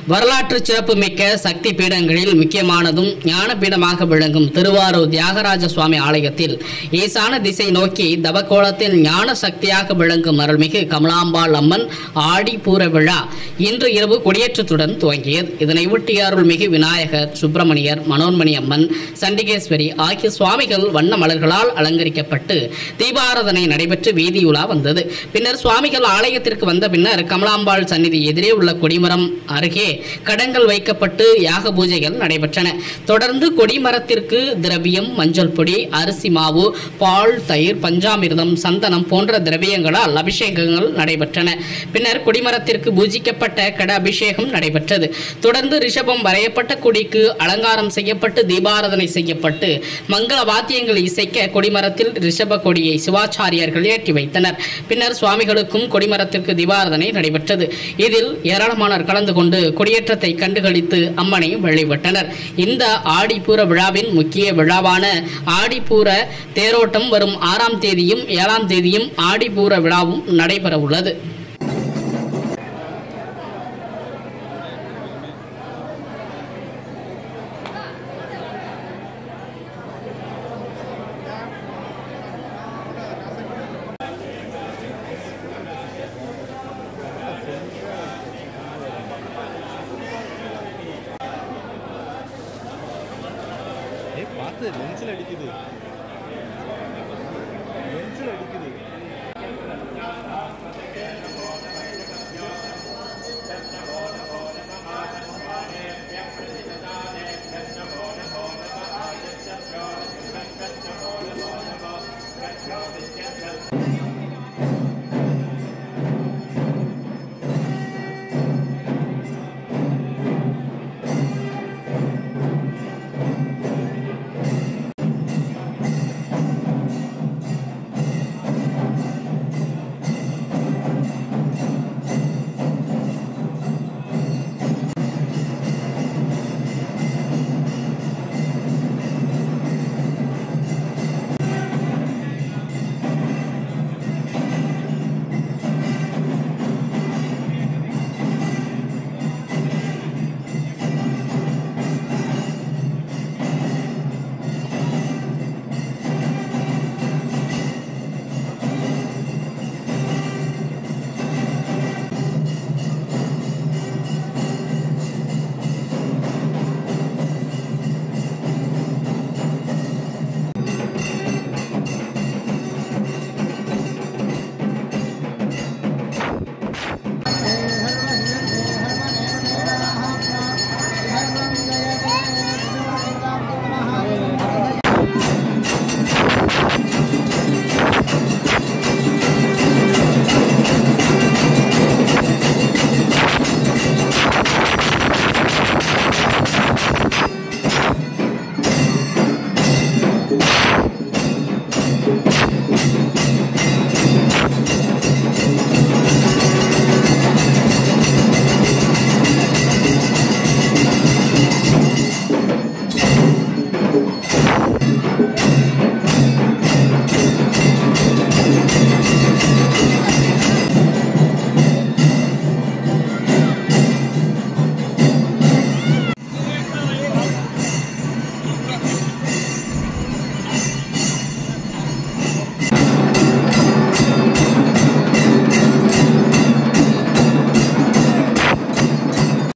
வரலாற்று சிறப்புமிக்க சக்தி பீடங்களில் முக்கியமானதும் ஞான பீடமாக விளங்கும் திருவாரூர் தியாகராஜ சுவாமி ஆலயத்தில் ஈசான திசை நோக்கி தவக்கோலத்தில் ஞான சக்தியாக விளங்கும் அருள்மிகு கமலாம்பாள் அம்மன் ஆடி பூர விழா இன்று இரவு கொடியேற்றத்துடன் துவங்கியது இதனையொட்டி அருள்மிகு விநாயகர் சுப்பிரமணியர் மனோன்மணி அம்மன் சண்டிகேஸ்வரி ஆகிய சுவாமிகள் வண்ண மலர்களால் அலங்கரிக்கப்பட்டு தீபாராதனை நடைபெற்று வீதியுலா வந்தது பின்னர் சுவாமிகள் ஆலயத்திற்கு வந்த பின்னர் கமலாம்பாள் சந்நிதி எதிரே உள்ள கொடிமரம் அருகே கடங்கள் வைக்கப்பட்டு யாக பூஜைகள் நடைபெற்றன தொடர்ந்து கொடிமரத்திற்கு திரவியம் மஞ்சள் பொடி அரிசி மாவு பால் தயிர் பஞ்சாமிர்தம் சந்தனம் போன்ற திரவியங்களால் அபிஷேகங்கள் நடைபெற்றன பின்னர் கொடிமரத்திற்கு பூஜிக்கப்பட்ட கட அபிஷேகம் நடைபெற்றது தொடர்ந்து ரிஷபம் வரையப்பட்ட கொடிக்கு அலங்காரம் செய்யப்பட்டு தீபாராதனை செய்யப்பட்டு மங்கள வாத்தியங்கள் இசைக்க கொடிமரத்தில் ரிஷப கொடியை சிவாச்சாரியர்கள் ஏற்றி வைத்தனர் பின்னர் சுவாமிகளுக்கும் கொடிமரத்திற்கு தீபாராதனை நடைபெற்றது இதில் ஏராளமானோர் கலந்து கொண்டு கொடியேற்றத்தை கண்டுகளித்து அம்மனை வழிபட்டனர் இந்த ஆடிப்பூர விழாவின் முக்கிய விழாவான ஆடிப்பூர தேரோட்டம் வரும் ஆறாம் தேதியும் ஏழாம் தேதியும் ஆடிப்பூர விழாவும் நடைபெற உள்ளது ஏய் பார்த்து லென்ஸில் அடிக்குது